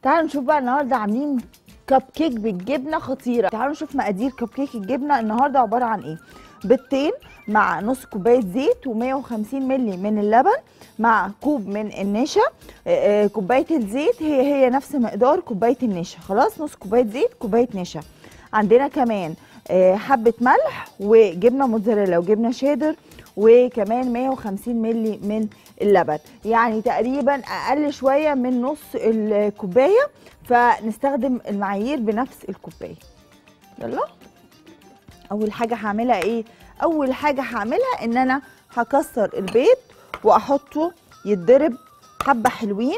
تعالوا نشوف بقى النهارده عاملين كب كيك بالجبنه خطيره تعالوا نشوف مقادير كب كيك الجبنه النهارده عباره عن ايه بيضتين مع نص كوبايه زيت و150 مللي من اللبن مع كوب من النشا آه، آه، كوبايه الزيت هي هي نفس مقدار كوبايه النشا خلاص نص كوبايه زيت كوبايه نشا عندنا كمان آه، حبه ملح وجبنه موتزاريلا وجبنه شيدر وكمان 150 مللي من اللبن يعني تقريبا اقل شويه من نص الكوبايه فنستخدم المعايير بنفس الكوبايه يلا اول حاجه هعملها ايه اول حاجه هعملها ان انا هكسر البيض واحطه يتضرب حبه حلوين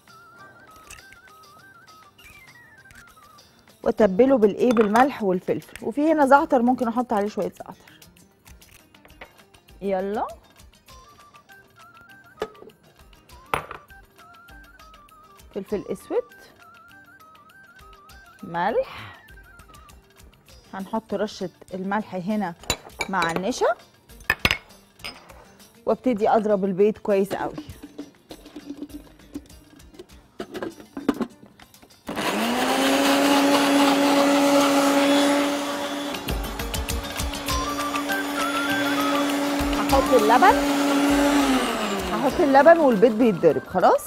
واتبله بالايه بالملح والفلفل وفي هنا زعتر ممكن احط عليه شويه زعتر يلا فلفل اسود ملح هنحط رشة الملح هنا مع النشا وابتدي اضرب البيض كويس قوي هحط اللبن هحط اللبن والبيض بيتضرب خلاص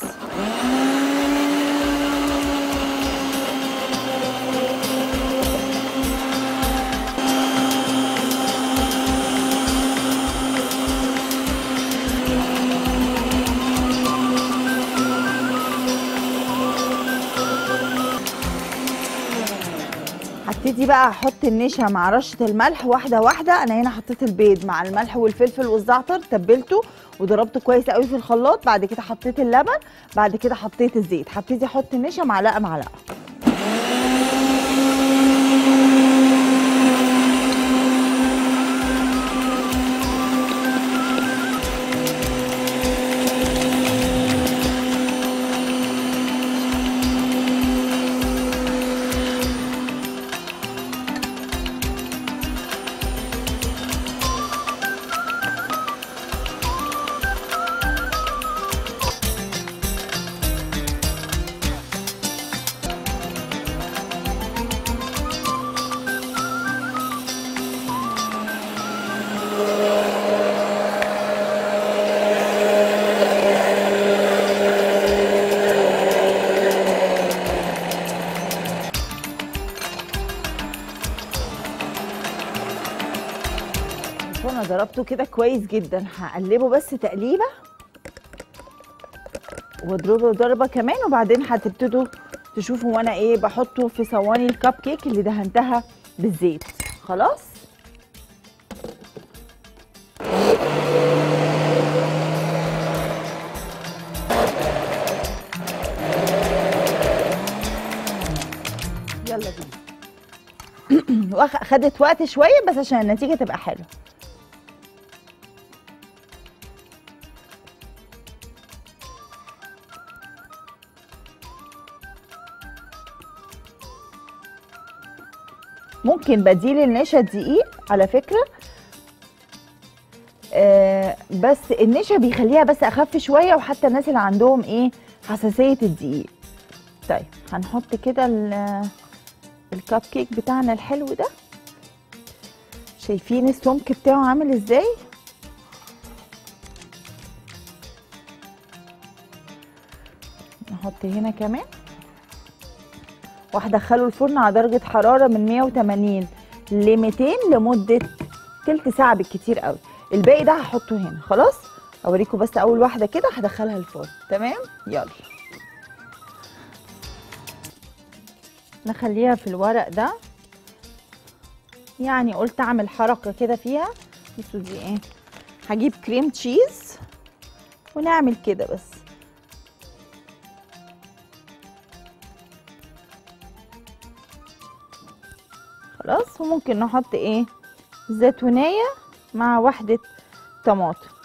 هبتدي بقى احط النشا مع رشه الملح واحده واحده انا هنا حطيت البيض مع الملح والفلفل والزعتر تبلته وضربته كويس قوي في الخلاط بعد كده حطيت اللبن بعد كده حطيت الزيت هبتدي احط النشا معلقه معلقه انا ضربته كده كويس جدا هقلبه بس تقليبه واضربه ضربه كمان وبعدين هتبتدوا تشوفوا وانا ايه بحطه في صواني الكب كيك اللي دهنتها بالزيت خلاص يلا بينا واخ- خدت وقت شويه بس عشان النتيجه تبقى حلوه ممكن بديل النشا دقيق على فكره آه بس النشا بيخليها بس اخف شويه وحتى الناس اللي عندهم ايه حساسيه الدقيق طيب هنحط كده ال- الكب كيك بتاعنا الحلو ده شايفين السمك بتاعه عامل ازاي نحط هنا كمان وهدخله الفرن على درجة حرارة من 180 ل 200 لمدة تلت ساعة بالكتير قوي الباقي ده هحطه هنا خلاص اوريكم بس اول واحدة كده هدخلها الفرن تمام يلا نخليها في الورق ده يعني قلت اعمل حركة كده فيها بصوا دي ايه هجيب كريم تشيز ونعمل كده بس خلاص وممكن نحط ايه زيتونية مع واحدة طماطم